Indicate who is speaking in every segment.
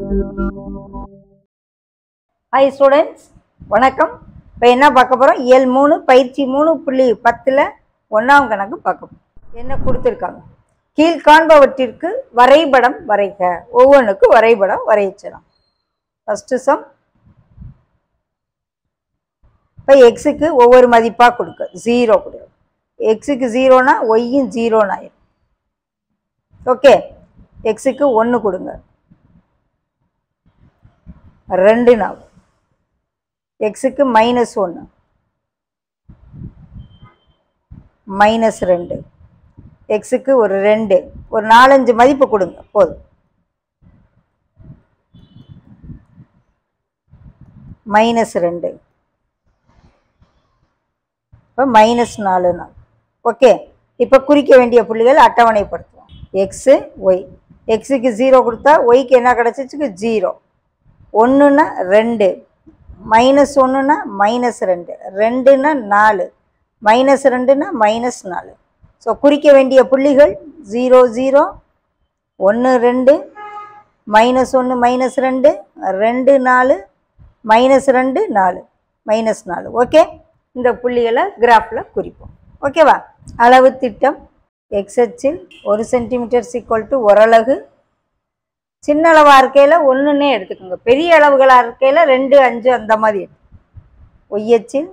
Speaker 1: Hi students வணக்கம் இப்போ என்ன பார்க்க போகிறோம் இயல் மூணு பயிற்சி மூணு புள்ளி பத்தில் ஒன்றாம் கணக்கு பார்க்க போறோம். என்ன கொடுத்துருக்காங்க கீழ்காண்பவற்றிற்கு வரைபடம் வரைக ஒவ்வொன்றுக்கும் வரைபடம் வரையச்சலாம் ஃபஸ்ட்டு சம் இப்போ எக்ஸுக்கு ஒவ்வொரு மதிப்பாக கொடுக்க ஜீரோ கொடுக்க எக்ஸுக்கு ஜீரோனா ஒய்யும் ஜீரோன்னு ஆயிரும் ஓகே எக்ஸுக்கு ஒன்று கொடுங்க ரெண்டு நாள் எக்ஸுக்கு மைனஸ் ஒன்று மைனஸ் ரெண்டு எக்ஸுக்கு ஒரு ரெண்டு ஒரு நாலஞ்சு மதிப்பு கொடுங்க போதும் மைனஸ் ரெண்டு இப்போ மைனஸ் நாலு நாள் ஓகே இப்போ குறிக்க வேண்டிய புள்ளிகள் அட்டவணைப்படுத்துவோம் எக்ஸு ஒய் எக்ஸுக்கு ஜீரோ கொடுத்தா ஒய்க்கு என்ன கிடச்சிச்சுக்கு ஜீரோ ஒன்றுனா ரெண்டு மைனஸ் ஒன்றுனா மைனஸ் ரெண்டு ரெண்டுனா நாலு மைனஸ் ரெண்டுனா மைனஸ் நாலு ஸோ குறிக்க வேண்டிய புள்ளிகள் ஜீரோ ஜீரோ ஒன்று ரெண்டு மைனஸ் ஒன்று மைனஸ் ரெண்டு ரெண்டு நாலு மைனஸ் ரெண்டு நாலு மைனஸ் நாலு ஓகே இந்த புள்ளிகளை கிராஃபில் குறிப்போம் ஓகேவா அளவு திட்டம் எக்ஸச்சில் ஒரு சென்டிமீட்டர் சீக்வல் டு ஒரலகு சின்ன அளவாக இருக்கையில் ஒன்றுன்னே எடுத்துக்கோங்க பெரிய அளவுகளாக இருக்கையில் ரெண்டு அஞ்சு அந்த மாதிரி எடுத்து ஒய்யச்சில்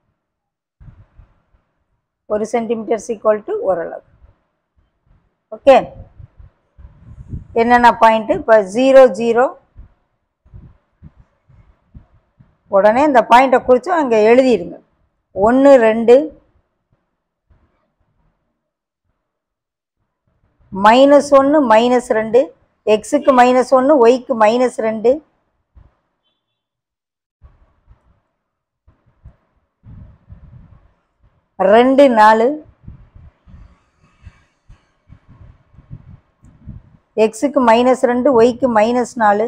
Speaker 1: ஒரு சென்டிமீட்டர் சீக்வல் டு ஓரளவு ஓகே என்னென்ன பாயிண்ட்டு இப்போ ஜீரோ ஜீரோ உடனே இந்த பாயிண்ட்டை குறித்து அங்கே எழுதிடுங்க ஒன்று ரெண்டு மைனஸ் ஒன்று மைனஸ் ரெண்டு எக்ஸுக்கு மைனஸ் ஒன்று ஒய்க்கு மைனஸ் ரெண்டு ரெண்டு நாலு எக்ஸுக்கு மைனஸ் ரெண்டு ஒய்க்கு மைனஸ் நாலு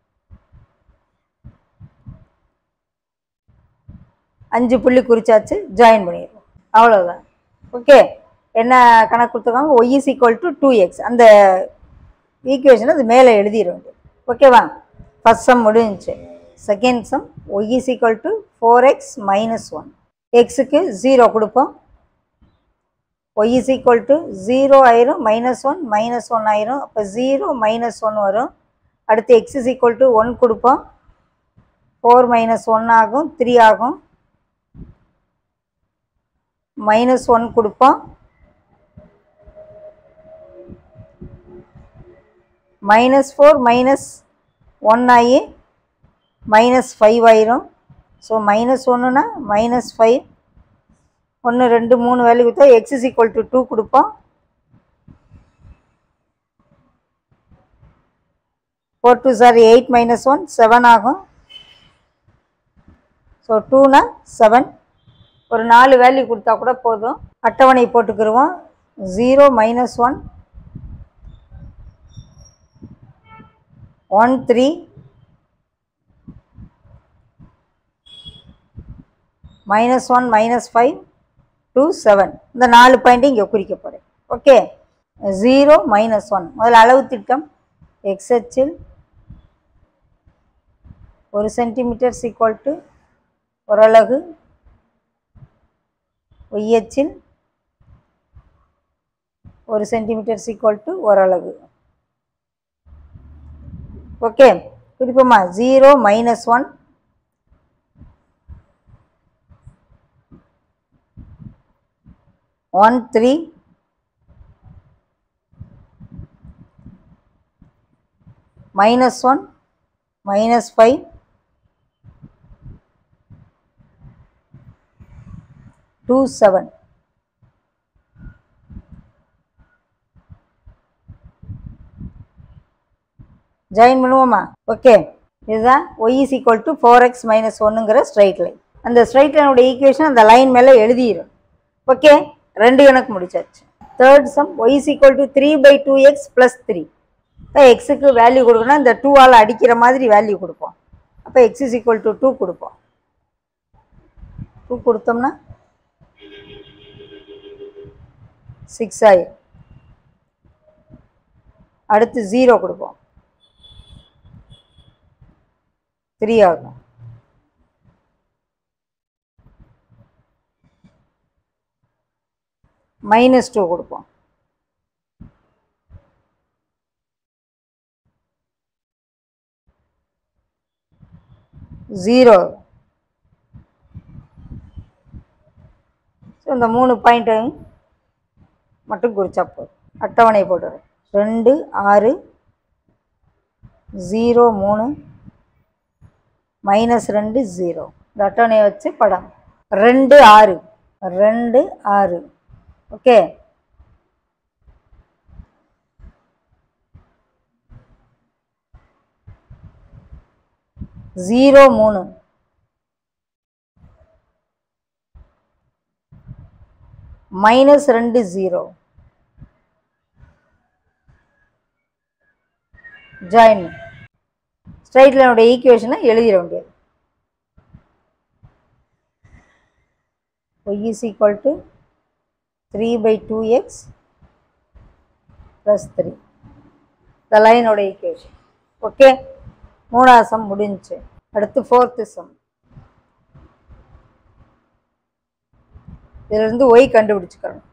Speaker 1: அஞ்சு புள்ளி குறிச்சாச்சு ஜாயின் பண்ணிடுவோம் அவ்வளோதான் ஓகே என்ன கணக்கு கொடுத்துருக்காங்க y is equal to two x அந்த ஈக்குவேஷன் அது மேலே எழுதிட வேண்டியது ஓகேவா ஃபஸ்ட் சம் முடிஞ்சுச்சு second sum y is equal to four x minus one எக்ஸுக்கு ஜீரோ கொடுப்போம் y is equal to zero ஆயிரும் மைனஸ் ஒன் மைனஸ் ஒன் ஆயிரும் அப்போ ஜீரோ மைனஸ் ஒன் வரும் அடுத்து x is equal to one கொடுப்போம் ஃபோர் மைனஸ் ஒன் ஆகும் three ஆகும் மைனஸ் ஒன் கொடுப்போம் மைனஸ் ஃபோர் மைனஸ் ஒன் ஆகி மைனஸ் ஃபைவ் ஆயிரும் ஸோ மைனஸ் ஒன்றுனா மைனஸ் ஃபைவ் ஒன்று ரெண்டு மூணு வேல்யூ கொடுத்தா x is equal to two கொடுப்போம் ஃபோர் டூ சார் எயிட் மைனஸ் ஒன் செவன் ஆகும் ஸோ டூனா செவன் ஒரு நாலு வேல்யூ கொடுத்தா கூட போதும் அட்டவணை போட்டுக்கிருவோம் zero minus one one three minus one minus five two seven இந்த நாலு பாயிண்ட்டு இங்கே குறிக்க போகிறேன் ஓகே ஜீரோ மைனஸ் ஒன் முதல்ல அளவு திட்டம் எக்ஸ்ஹெச்சில் ஒரு சென்டிமீட்டர் ஈக்குவல் டு ஓரலகு ஒய்யச்சில் ஒரு சென்டிமீட்டர் ஈக்குவல் டு ஓரலகு ஓகே குறிப்போமா zero minus one one three minus one minus five two seven join பண்ணுவோமா ஓகே இதுதான் y is equal to four x minus ஒன்னுங்கிற ஸ்ட்ரைட் லைன் அந்த ஸ்ட்ரைட் லைனோட ஈக்குவேஷன் அந்த லைன் மேலே எழுதிடும் ஓகே ரெண்டு கணக்கு முடிச்சாச்சு third sum y is equal to three by two x plus three இப்போ எக்ஸுக்கு வேல்யூ கொடுக்கணும் இந்த டூவால் அடிக்கிற மாதிரி வேல்யூ கொடுப்போம் அப்போ x is equal to two கொடுப்போம் டூ கொடுத்தோம்னா சிக்ஸ் ஆயிரும் அடுத்து ஜீரோ கொடுப்போம் த்ரீ ஆகும் மைனஸ் டூ கொடுப்போம் ஜீரோ ஸோ இந்த மூணு பாயிண்ட்டையும் மட்டும் குறிச்சா போதும் அட்டவணை போட்டுறேன் ரெண்டு ஆறு ஜீரோ மூணு மைனஸ் ரெண்டு ஜீரோ இந்த அட்டவணையை வச்சு படம் ரெண்டு ஆறு ரெண்டு ஆறு ஓகே ஜீரோ மூணு மைனஸ் ரெண்டு ஜீரோ ஜாயின் ஸ்ட்ரைட் லைனோட ஈக்குவேஷனை எழுதிட வேண்டியது y is equal to 3 by 2x plus 3 இந்த லைனோட ஈக்குவேஷன் ஓகே மூணாவது சம் முடிஞ்சுச்சு அடுத்து ஃபோர்த்து சம் இதிலிருந்து ஒய் கண்டுபிடிச்சுக்கணும்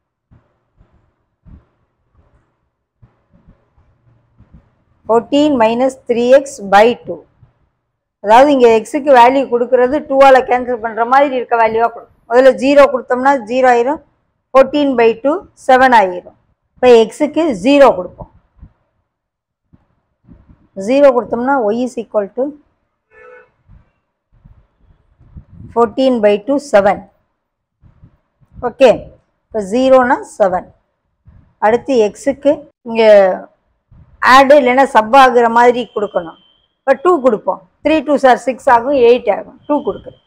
Speaker 1: fourteen minus three x by two அதாவது இங்கே எக்ஸுக்கு வேல்யூ கொடுக்கறது டூவால் கேன்சல் பண்ணுற மாதிரி இருக்க வேல்யூவாக கொடுக்கும் முதல்ல ஜீரோ கொடுத்தோம்னா ஜீரோ ஆயிரும் ஃபோர்டீன் பை டூ செவன் ஆயிரும் இப்போ எக்ஸுக்கு ஜீரோ கொடுப்போம் ஜீரோ கொடுத்தோம்னா y is equal to fourteen by two seven okay இப்போ ஜீரோனா செவன் அடுத்து எக்ஸுக்கு இங்கே ஆடு இல்லைன்னா சப் ஆகுற மாதிரி கொடுக்கணும் இப்போ டூ கொடுப்போம் த்ரீ டூ சார் சிக்ஸ் ஆகும் எயிட் ஆகும் டூ கொடுக்குறேன்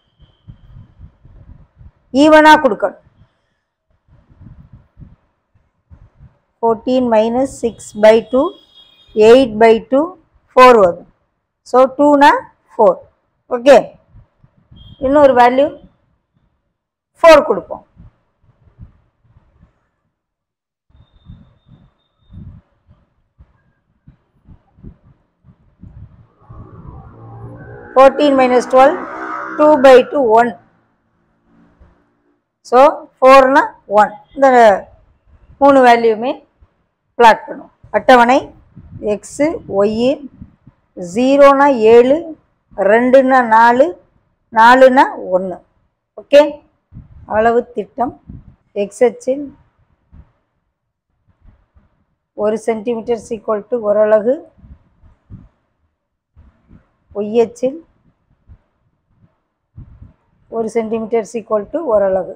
Speaker 1: ஈவனாக கொடுக்கணும் fourteen minus six by two eight by two four வரும் ஸோ டூனா ஃபோர் ஓகே இன்னொரு வேல்யூ ஃபோர் கொடுப்போம் fourteen minus twelve two by two one so ஃபோர்னா ஒன் இந்த மூணு வேல்யூமே பிளாட் பண்ணும் அட்டவணை எக்ஸு ஒய்யு ஜீரோனா ஏழு ரெண்டுனா நாலு நாலுனா ஒன்று ஓகே அளவு திட்டம் எக்ஸ் அச்சில் ஒரு சென்டிமீட்டர் ஈக்குவல் டு ஒரு அலகு ஒய் அச்சில் ஒரு சென்டிமீட்டர் ஈக்குவல் டு ஒரு அலகு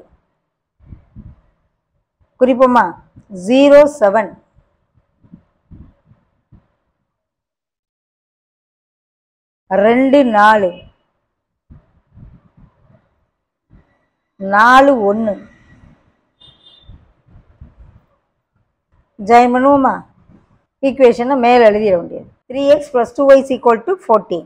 Speaker 1: குறிப்போமா ஜீரோ செவன் ரெண்டு நாலு நாலு ஒன்று ஜாயின் பண்ணுவோமா ஈக்குவேஷனை மேலே எழுதிட வேண்டியது three x plus two y is equal to fourteen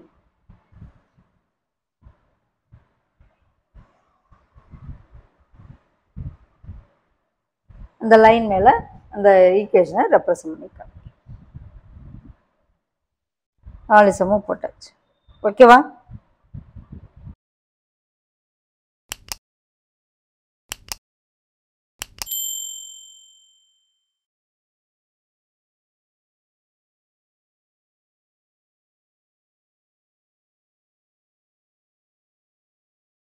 Speaker 1: அந்த லைன் மேலே அந்த ஈக்குவேஷனை ரெப்ரசன்ட் பண்ணிக்கலாம் நாலு சமம் போட்டாச்சு ஓகேவா